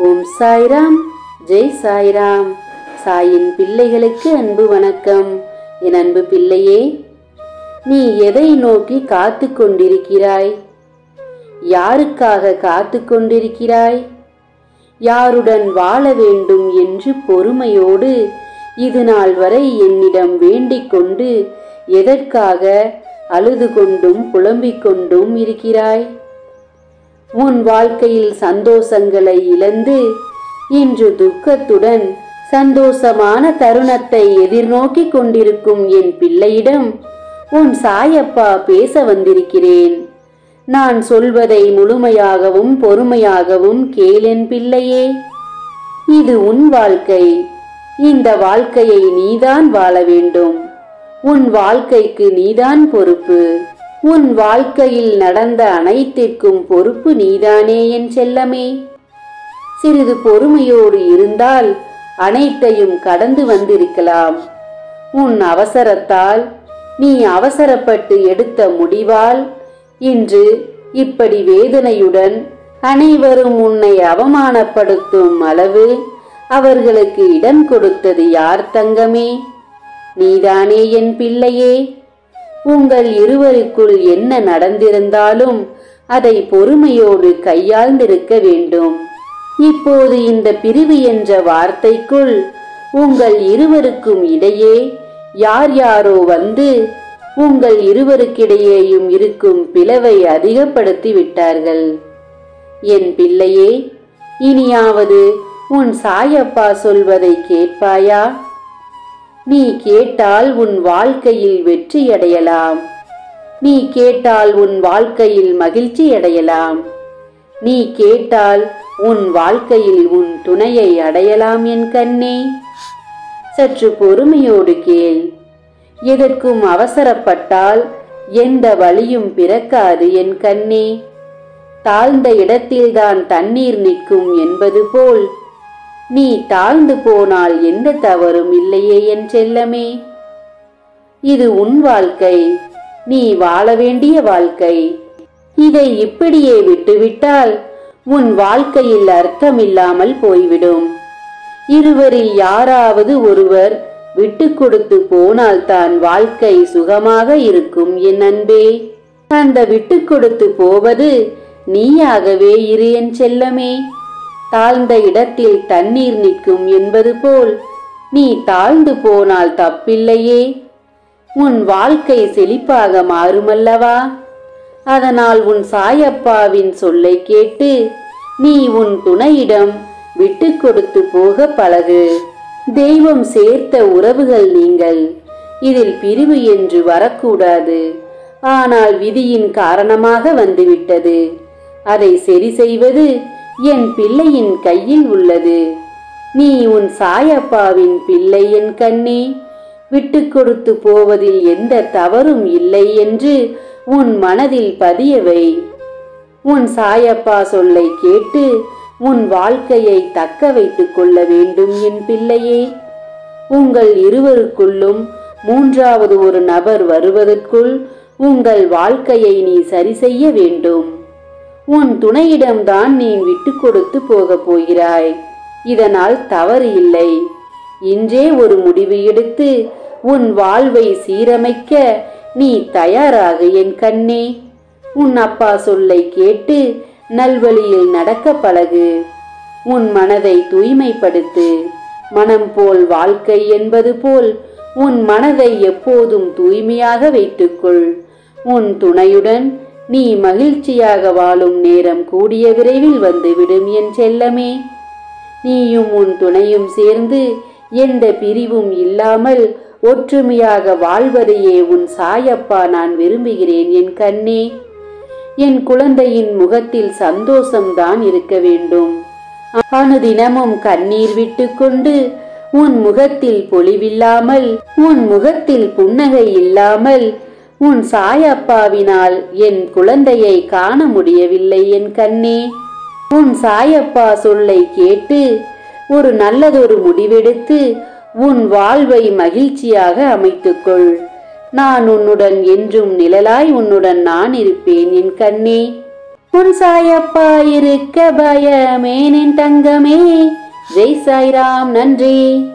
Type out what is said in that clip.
ஓம் சாய்ராம் ஜெய் சாய்ராம் சாயின் பிள்ளைகளுக்கு அன்பு வணக்கம் என் அன்பு பிள்ளையே நீ எதை நோக்கி காத்து கொண்டிருக்கிறாய் யாருக்காக காத்து கொண்டிருக்கிறாய் யாருடன் வாழ வேண்டும் என்று பொறுமையோடு இது நாள் வரை என்னிடம் வேண்டிக் கொண்டு எதற்காக அழுது கொண்டும் புலம்பிக் கொண்டும் இருக்கிறாய் உன் வாழ்க்கையில் சந்தோஷங்களை இழந்து இன்று துக்கத்துடன் சந்தோஷமான தருணத்தை எதிர்நோக்கிக் கொண்டிருக்கும் என் பிள்ளையிடம் உன் சாயப்பா பேச வந்திருக்கிறேன் நான் சொல்வதை முழுமையாகவும் பொறுமையாகவும் கேளென் பிள்ளையே இது உன் வாழ்க்கை இந்த வாழ்க்கையை நீதான் வாழ வேண்டும் உன் வாழ்க்கைக்கு நீதான் பொறுப்பு உன் வாழ்க்கையில் நடந்த அனைத்திற்கும் பொறுப்பு நீதானே என் செல்லமே சிறிது பொறுமையோடு இருந்தால் அனைத்தையும் கடந்து வந்திருக்கலாம் உன் அவசரத்தால் நீ அவசரப்பட்டு எடுத்த முடிவால் இன்று இப்படி வேதனையுடன் அனைவரும் உன்னை அவமானப்படுத்தும் அளவு அவர்களுக்கு இடம் கொடுத்தது யார் தங்கமே நீதானே என் பிள்ளையே உங்கள் இருவருக்குள் என்ன நடந்திருந்தாலும் அதை பொறுமையோடு கையாழ்ந்திருக்க வேண்டும் இப்போது இந்த பிரிவு என்ற வார்த்தைக்குள் உங்கள் இருவருக்கும் இடையே யார் யாரோ வந்து உங்கள் இருவருக்கிடையேயும் இருக்கும் பிளவை அதிகப்படுத்தி விட்டார்கள் என் பிள்ளையே இனியாவது உன் சாயப்பா சொல்வதை கேட்பாயா நீ கேட்டால் உன் வாழ்க்கையில் வெற்றி அடையலாம் நீ கேட்டால் உன் வாழ்க்கையில் மகிழ்ச்சி அடையலாம் நீ கேட்டால் உன் வாழ்க்கையில் உன் துணையை அடையலாம் என் கண்ணே சற்று பொறுமையோடு கேள் எதற்கும் அவசரப்பட்டால் எந்த வழியும் பிறக்காது என் கண்ணே தாழ்ந்த இடத்தில்தான் தண்ணீர் நிற்கும் என்பது போல் நீ தாழ்ந்து போனால் எந்த தவறும் இல்லையே என் செல்லமே இது உன் வாழ்க்கை நீ வாழ வேண்டிய வாழ்க்கை இதை இப்படியே விட்டுவிட்டால் உன் வாழ்க்கையில் அர்த்தமில்லாமல் போய்விடும் இருவரில் யாராவது ஒருவர் விட்டு கொடுத்து போனால் தான் வாழ்க்கை சுகமாக இருக்கும் என் அன்பே அந்த விட்டு கொடுத்து போவது நீயாகவே இரு என் செல்லமே தாழ்ந்த இடத்தில் தண்ணீர் நிற்கும் என்பது போல் நீ தாழ்ந்து போனால் தப்பில்லையே உன் வாழ்க்கை செழிப்பாக மாறுமல்லவா அதனால் உன் சாயப்பாவின் சொல்லை கேட்டு நீ உன் துணையிடம் விட்டு கொடுத்து போக பழகு தெய்வம் சேர்த்த உறவுகள் நீங்கள் இதில் பிரிவு என்று வரக்கூடாது ஆனால் விதியின் காரணமாக வந்துவிட்டது அதை சரி செய்வது என் பிள்ளையின் கையில் உள்ளது நீ உன் சாயப்பாவின் பிள்ளை என் கண்ணே விட்டு கொடுத்து போவதில் எந்த தவறும் இல்லை என்று உன் மனதில் பதியவை உன் சாயப்பா சொல்லை கேட்டு உன் வாழ்க்கையை தக்க வைத்துக் கொள்ள வேண்டும் என் பிள்ளையே உங்கள் இருவருக்குள்ளும் மூன்றாவது ஒரு நபர் வருவதற்குள் உங்கள் வாழ்க்கையை நீ சரி செய்ய வேண்டும் உன் துணையிடம்தான் நீ விட்டு கொடுத்து போகப் போகிறாய் இதனால் தவறு இல்லை இன்றே ஒரு முடிவு எடுத்து உன் வாழ்வை சீரமைக்க நீ தயாராக என் கண்ணே உன் அப்பா சொல்லை கேட்டு நல்வழியில் நடக்க பழகு உன் மனதை தூய்மைப்படுத்து மனம் போல் வாழ்க்கை என்பது போல் உன் மனதை எப்போதும் தூய்மையாக வைத்துக்கொள் உன் துணையுடன் நீ மகிழ்ச்சியாக வாழும் நேரம் கூடிய விரைவில் வந்துவிடும் என் செல்லமே நீயும் உன் துணையும் சேர்ந்து எந்த பிரிவும் இல்லாமல் ஒற்றுமையாக வாழ்வதையே உன் சாயப்பா நான் விரும்புகிறேன் என் கண்ணே என் குழந்தையின் முகத்தில் சந்தோஷம்தான் இருக்க வேண்டும் அனுதினமும் கண்ணீர் விட்டுக்கொண்டு உன் முகத்தில் பொலிவில்லாமல் உன் முகத்தில் புன்னகை இல்லாமல் உன் சாயப்பாவினால் என் குழந்தையை காண முடியவில்லை என் கண்ணே உன் சாயப்பா சொல்லை கேட்டு ஒரு நல்லதொரு முடிவெடுத்து உன் வாழ்வை மகிழ்ச்சியாக அமைத்துக்கொள் நான் உன்னுடன் என்றும் நிழலாய் உன்னுடன் நான் இருப்பேன் என் கண்ணே உன் சாயப்பா இருக்க பயமேனின் தங்கமே ஜெய் சாய்ராம் நன்றி